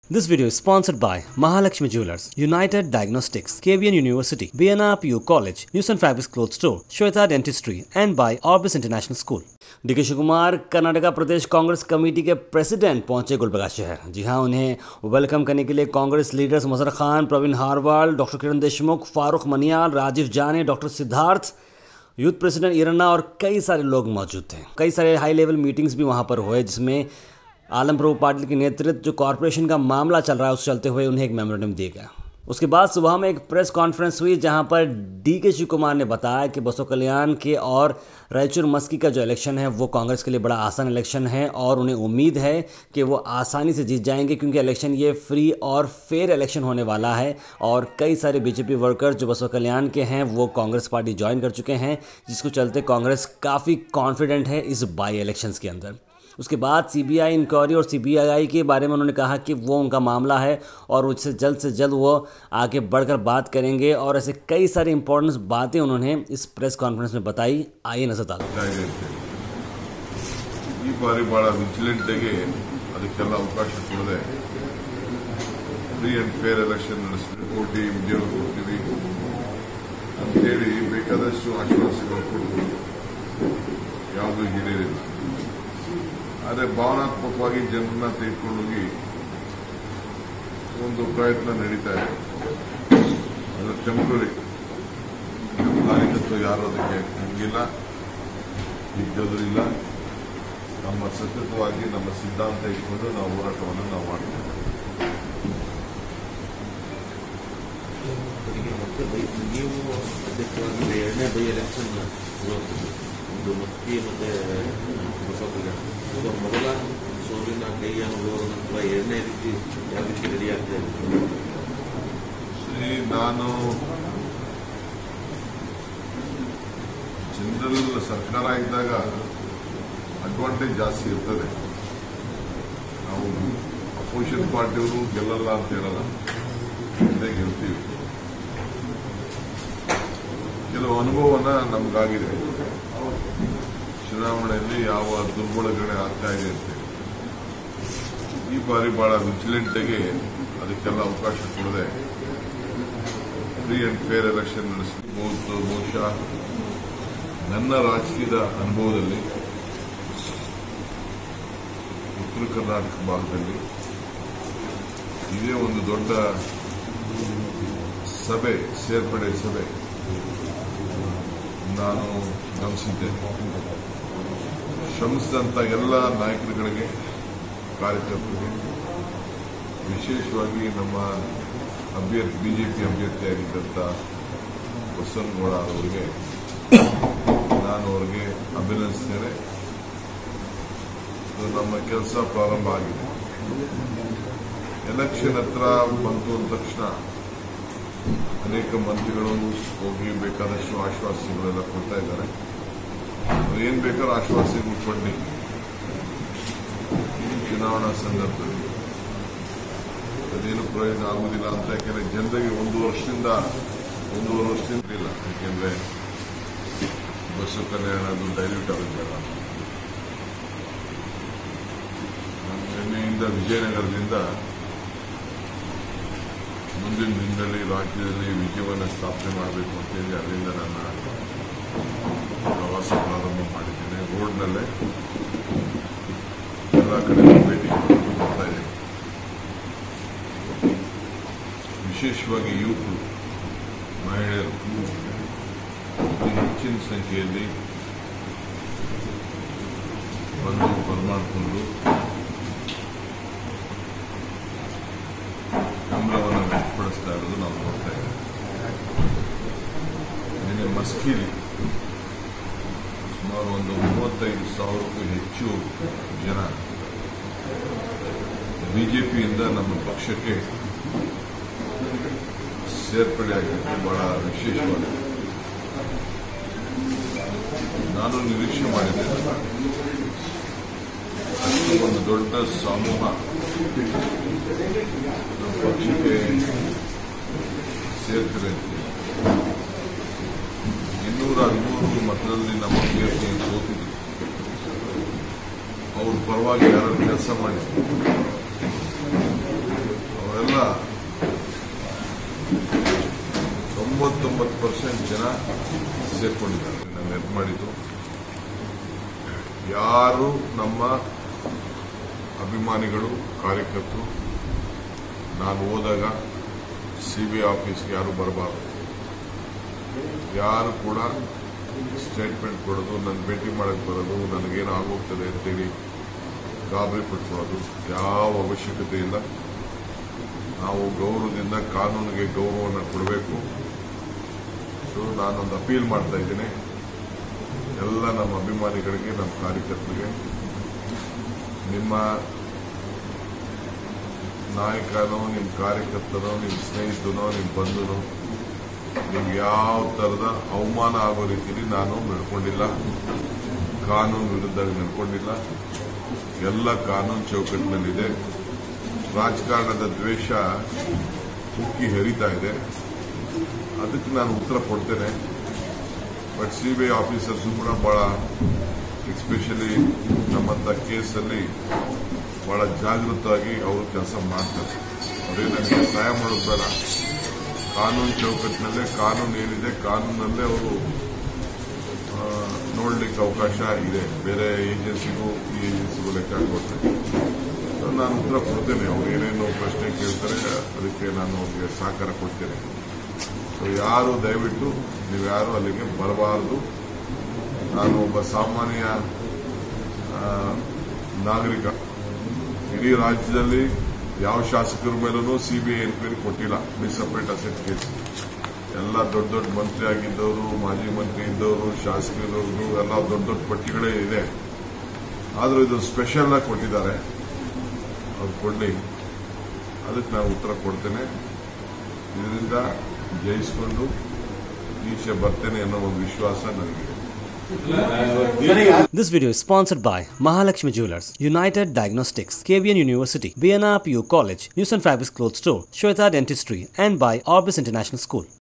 This video is sponsored by Mahalakshmi Jewelers, United Diagnostics, KVN University, BNRPU College, News and Fabrics Clothes Store, Shweta Dentistry, and by Orbis International School. D K Shivakumar Karnataka Pradesh Congress committee के president पहुंचे गुलबर्गा शहर जी हां उन्हें welcome करने के लिए Congress leaders Mazar Khan Praveen Harwal doctor Kiran Deshmukh Farooq Maniyal Rajeev Jane doctor Siddharth youth president Iranna और कई सारे लोग मौजूद थे कई सारे हाई लेवल मीटिंग्स भी वहाँ पर हुए जिसमें आलम प्रभु पाटिल के नेतृत्व जो कॉरपोरेशन का मामला चल रहा है उस चलते हुए उन्हें एक मेमोरेंडम दिया गया उसके बाद सुबह में एक प्रेस कॉन्फ्रेंस हुई जहां पर डी के शिव कुमार ने बताया कि बसो कल्याण के और रायचूर मस्की का जो इलेक्शन है वो कांग्रेस के लिए बड़ा आसान इलेक्शन है और उन्हें उम्मीद है कि वो आसानी से जीत जाएंगे क्योंकि इलेक्शन ये फ्री और फेयर इलेक्शन होने वाला है और कई सारे बीजेपी वर्कर्स जो बसो कल्याण के हैं वो कांग्रेस पार्टी ज्वाइन कर चुके हैं जिसको चलते कांग्रेस काफ़ी कॉन्फिडेंट है इस बाई इलेक्शंस के अंदर उसके बाद सीबीआई इंक्वायरी और सीबीआई के बारे में उन्होंने कहा कि वो उनका मामला है और उससे जल्द से जल्द वो आगे बढ़कर बात करेंगे और ऐसे कई सारी इंपॉर्टेंट बातें उन्होंने इस प्रेस कॉन्फ्रेंस में बताई आइए नजर डालो ಆಗಿದೆ ಈ ಬಾರಿ ಬಹಳ ವಿಜಿಲೆಂಟ್ಗೆ ಅದಕ್ಕೆಲ್ಲ ಅವಕಾಶ ಕೊಡದೆ ಫ್ರೀ ಅಂಡ್ ಫೇರ್ ಎಲೆಕ್ಷನ್ ನಡೆಸ್ತೀವಿ ಕೋಟಿ ಉದ್ಯೋಗ ಕೊಡ್ತೀವಿ ಅಂತೇಳಿ ಬೇಕಾದಷ್ಟು ಆಶ್ವಾಸಗಳು ಕೊಟ್ಟು ಯಾವುದೂ ಈಡೇರಿಲ್ಲ ಆದರೆ ಭಾವನಾತ್ಮಕವಾಗಿ ಜನರನ್ನ ತೆಗೆದುಕೊಂಡೋಗಿ ಒಂದು ಪ್ರಯತ್ನ ನಡೀತಾ ಇದೆ ಅದು ಟೆಂಪ್ರರಿ ನಾಯಕತ್ವ ಯಾರು ಅದಕ್ಕೆ ಹಂಗಿಲ್ಲ ಇದ್ದದ್ರಿಲ್ಲ ನಮ್ಮ ಸತತವಾಗಿ ನಮ್ಮ ಸಿದ್ಧಾಂತ ಇಟ್ಕೊಂಡು ನಾವು ಹೋರಾಟವನ್ನು ನಾವು ಮಾಡ್ತೇವೆ ಅವರಿಗೆ ಮತ್ತೆ ಬೈ ನೀವು ಅಧ್ಯಕ್ಷರಾಗಿ ಎರಡನೇ ಬೈ ಎಲೆಕ್ಷನ್ ಒಂದು ಮಸ್ಕಿ ಮತ್ತೆ ಬಸವಕಲ್ಯಾಣ ಈಗ ಮೊದಲ ಸೋಲಿನ ಕೈ ಅನುಭವ ನಂತರ ಎರಡನೇ ರೀತಿ ಯಾವ ರೀತಿ ರೆಡಿ ಆಗ್ತಾ ಇದೆ ಶ್ರೀ ನಾನು ಜನರಲ್ ಸರ್ಕಾರ ಇದ್ದಾಗ ಅಡ್ವಾಂಟೇಜ್ ಜಾಸ್ತಿ ಇರ್ತದೆ ನಾವು ಅಪೋಸಿಷನ್ ಪಾರ್ಟಿಯವರು ಗೆಲ್ಲಲ್ಲ ಅಂತ ಹೇಳಲ್ಲ ಹಿಂದೆ ಗೆಲ್ತೀವಿ ಕೆಲವು ಅನುಭವನ ನಮಗಾಗಿದೆ ಚುನಾವಣೆಯಲ್ಲಿ ಯಾವ ದುರ್ಬಳಗಡೆ ಆಗ್ತಾ ಇದೆ ಅಂತ ಈ ಬಾರಿ ಬಹಳ ವಿಜಿಲೆಂಟ್ಗೆ ಅದಕ್ಕೆಲ್ಲ ಅವಕಾಶ ಕೊಡದೆ ಫ್ರೀ ಅಂಡ್ ಫೇರ್ ಎಲೆಕ್ಷನ್ ನಡೆಸಬಹುದು ಬಹುಶಃ ನನ್ನ ರಾಜಕೀಯದ ಅನುಭವದಲ್ಲಿ ಉತ್ತರ ಕರ್ನಾಟಕ ಭಾಗದಲ್ಲಿ ಇದೇ ಒಂದು ದೊಡ್ಡ ಸಭೆ ಸೇರ್ಪಡೆ ಸಭೆ ನಾನು ಗಮನಿಸಿದ್ದೇನೆ ಶ್ರಮಿಸಿದಂಥ ಎಲ್ಲ ನಾಯಕರುಗಳಿಗೆ ಕಾರ್ಯಕರ್ತರಿಗೆ ವಿಶೇಷವಾಗಿ ನಮ್ಮ ಅಭ್ಯರ್ಥಿ ಬಿಜೆಪಿ ಅಭ್ಯರ್ಥಿಯಾಗಿದ್ದಂಥ ಬಸವನಗೌಡ ಅವರಿಗೆ ನಾನು ಅವರಿಗೆ ಅಭಿನಂದಿಸ್ತೇನೆ ಇದು ನಮ್ಮ ಕೆಲಸ ಪ್ರಾರಂಭ ಆಗಿದೆ ಎಲೆಕ್ಷನ್ ಹತ್ರ ಬಂತು ಅಂದ ತಕ್ಷಣ ಅನೇಕ ಮಂತ್ರಿಗಳು ಹೋಗಿ ಬೇಕಾದಷ್ಟು ಆಶ್ವಾಸನೆಗಳೆಲ್ಲ ಕೊಡ್ತಾ ಇದ್ದಾರೆ ಅವ್ರು ಏನ್ ಬೇಕಾದ್ರೂ ಆಶ್ವಾಸನೆಗಳು ಕೊಡ್ಲಿ ಈ ಚುನಾವಣಾ ಸಂದರ್ಭದಲ್ಲಿ ಅದೇನು ಪ್ರಯೋಜನ ಆಗುವುದಿಲ್ಲ ಅಂತ ಯಾಕೆಂದ್ರೆ ಜನರಿಗೆ ಒಂದು ವರ್ಷದಿಂದ ಒಂದೂವರೆ ವರ್ಷದಿಂದ ಇಲ್ಲ ಯಾಕೆಂದ್ರೆ ಬಸ್ಸು ಕಲ್ಯಾಣ ಅದು ಡೈಲ್ಯೂಟ್ ಆಗುತ್ತೆ ನಾನು ನಿನ್ನೆಯಿಂದ ವಿಜಯನಗರದಿಂದ ಮುಂದಿನ ದಿನದಲ್ಲಿ ರಾಜ್ಯದಲ್ಲಿ ವಿಜಯವನ್ನು ಸ್ಥಾಪನೆ ಮಾಡಬೇಕು ಅಂತೇಳಿ ಅಲ್ಲಿಂದ ನನ್ನ ಪ್ರವಾಸ ಪ್ರಾರಂಭ ಮಾಡಿದ್ದೇನೆ ರೋಡ್ನಲ್ಲೇ ಎಲ್ಲ ಕಡೆ ಭೇಟಿ ಕೊಟ್ಟು ಬರ್ತಾ ಇದ್ದೇನೆ ವಿಶೇಷವಾಗಿ ಯುವಕರು ಮಹಿಳೆಯರು ಅತಿ ಹೆಚ್ಚಿನ ಸಂಖ್ಯೆಯಲ್ಲಿ ಬಂದು ಬರಮಾಡಿಕೊಂಡು ಬೆಂಬಲವನ್ನು ವ್ಯಕ್ತಪಡಿಸ್ತಾ ಇರೋದು ನಾವು ನೋಡ್ತಾ ಇದ್ದೇವೆ ನಿನ್ನೆ ಮಸ್ಕಿಲಿ ಸುಮಾರು ಒಂದು ಮೂವತ್ತೈದು ಸಾವಿರಕ್ಕೂ ಹೆಚ್ಚು ಜನ ಬಿಜೆಪಿಯಿಂದ ನಮ್ಮ ಪಕ್ಷಕ್ಕೆ ಸೇರ್ಪಡೆಯಾಗಿದ್ದು ಬಹಳ ವಿಶೇಷವಾಗಿದೆ ನಾನು ನಿರೀಕ್ಷೆ ಮಾಡಿದ್ದೇನೆ ಅಷ್ಟು ಒಂದು ದೊಡ್ಡ ಸಮೂಹ ನಮ್ಮ ಪಕ್ಷಕ್ಕೆ ಸೇರ್ತಾರೆ ಅಂತ ಇನ್ನೂರ ಹದಿಮೂರು ಮತದಲ್ಲಿ ನಮ್ಮ ಅಭ್ಯರ್ಥಿ ಸೋತಿದ್ರು ಅವ್ರ ಪರವಾಗಿ ಯಾರು ಕೆಲಸ ಮಾಡಿದ್ರು ತೊಂಬತ್ತೊಂಬತ್ತು ಪರ್ಸೆಂಟ್ ಜನ ಸೇರ್ಕೊಂಡಿದ್ದಾರೆ ನಾನು ನೆಟ್ ಮಾಡಿದ್ದು ಯಾರು ನಮ್ಮ ಅಭಿಮಾನಿಗಳು ಕಾರ್ಯಕರ್ತರು ನಾನು ಹೋದಾಗ ಸಿ ಬಿ ಆಫೀಸ್ಗೆ ಯಾರು ಬರಬಾರ್ದು ಯಾರು ಕೂಡ ಸ್ಟೇಟ್ಮೆಂಟ್ ಕೊಡೋದು ನನ್ನ ಭೇಟಿ ಮಾಡಕ್ಕೆ ಬರೋದು ನನಗೇನು ಆಗೋಗ್ತದೆ ಅಂತೇಳಿ ಗಾಬರಿ ಪಟ್ಕೊಳ್ಳೋದು ಯಾವ ಅವಶ್ಯಕತೆ ಇಲ್ಲ ನಾವು ಗೌರವದಿಂದ ಕಾನೂನಿಗೆ ಗೌರವವನ್ನು ಕೊಡಬೇಕು ಸೊ ನಾನೊಂದು ಅಪೀಲ್ ಮಾಡ್ತಾ ಇದ್ದೀನಿ ಎಲ್ಲ ನಮ್ಮ ಅಭಿಮಾನಿಗಳಿಗೆ ನಮ್ಮ ಕಾರ್ಯಕರ್ತರಿಗೆ ನಿಮ್ಮ ನಾಯಕನೋ ನಿಮ್ಮ ಕಾರ್ಯಕರ್ತನೋ ನಿಮ್ಮ ಸ್ನೇಹಿತನೋ ನಿಮ್ಮ ಬಂಧುನೋ ನಿಮ್ಗೆ ಯಾವ ಥರದ ಅವಮಾನ ಆಗೋ ರೀತಿಯಲ್ಲಿ ನಾನು ನಡ್ಕೊಂಡಿಲ್ಲ ಕಾನೂನು ವಿರುದ್ಧ ನಡ್ಕೊಂಡಿಲ್ಲ ಎಲ್ಲ ಕಾನೂನು ಚೌಕಟ್ಟಿನಲ್ಲಿದೆ ರಾಜಕಾರಣದ ದ್ವೇಷ ಉಕ್ಕಿ ಹರಿತಾ ಇದೆ ಅದಕ್ಕೆ ನಾನು ಉತ್ತರ ಕೊಡ್ತೇನೆ but C B I officers ಕೂಡ ಬಹಳ ಎಸ್ಪೆಷಲಿ ನಮ್ಮಂಥ ಕೇಸಲ್ಲಿ ಬಹಳ ಜಾಗೃತವಾಗಿ ಅವರು ಕೆಲಸ ಮಾಡ್ತಾರೆ ಅವರೇ ನನಗೆ ಸಹಾಯ ಮಾಡೋದು ಬೇಡ ಕಾನೂನು ಚೌಕಟ್ಟಿನಲ್ಲೇ ಕಾನೂನು ಏನಿದೆ ಕಾನೂನಲ್ಲೇ ಅವರು ಆ, ನೋಡ್ಲಿಕ್ಕೆ ಅವಕಾಶ ಇದೆ ಬೇರೆ ಏಜೆನ್ಸಿಗೂ ಈ ಏಜೆನ್ಸಿಗೂ ಲೆಕ್ಕ ಕೊಟ್ಟರೆ ಸೊ ನಾನು ಉತ್ತರ ಕೊಡ್ತೇನೆ ಅವ್ರು ಏನೇನು ಪ್ರಶ್ನೆ ಕೇಳ್ತಾರೆ ಅದಕ್ಕೆ ನಾನು ಅವ್ರಿಗೆ ಸಹಕಾರ ಕೊಡ್ತೇನೆ ಸೊ ಯಾರು ದಯವಿಟ್ಟು ನೀವು ಯಾರು ಅಲ್ಲಿಗೆ ಬರಬಾರದು ನಾನು ಒಬ್ಬ ಸಾಮಾನ್ಯ ಆ, ನಾಗರಿಕ ಇಡೀ ರಾಜ್ಯದಲ್ಲಿ ಯಾವ ಶಾಸಕರ ಮೇಲೂ ಸಿಬಿಐ ಎನ್ಕ್ವೈರಿ ಕೊಟ್ಟಿಲ್ಲ ಮಿಸ್ಅಪರೇಟ್ ಅಸೆಟ್ ಕೇಸ್ ಎಲ್ಲ ದೊಡ್ಡ ದೊಡ್ಡ ಮಂತ್ರಿ ಆಗಿದ್ದವರು ಮಾಜಿ ಮಂತ್ರಿ ಇದ್ದವರು ಶಾಸಕರು ಎಲ್ಲ ದೊಡ್ಡ ದೊಡ್ಡ ಪಟ್ಟಿಗಳೇ ಇದೆ ಆದರೂ ಇದು ಸ್ಪೆಷಲ್ ಆಗಿ ಕೊಟ್ಟಿದ್ದಾರೆ ಅವ್ರು ಕೊಡ್ಲಿ ಅದಕ್ಕೆ ನಾನು ಉತ್ತರ ಕೊಡ್ತೇನೆ ಇದರಿಂದ ಜಯಿಸ್ಕೊಂಡು ಈಚೆ ಬರ್ತೇನೆ ಅನ್ನೋ ಒಂದು ವಿಶ್ವಾಸ ನನಗಿದೆ This video is sponsored by Mahalakshmi Jewelers, United Diagnostics, KVN University, BNR PU College, News and Fabrics Clothes Store, Shweta Dentistry, and by Orbis International School.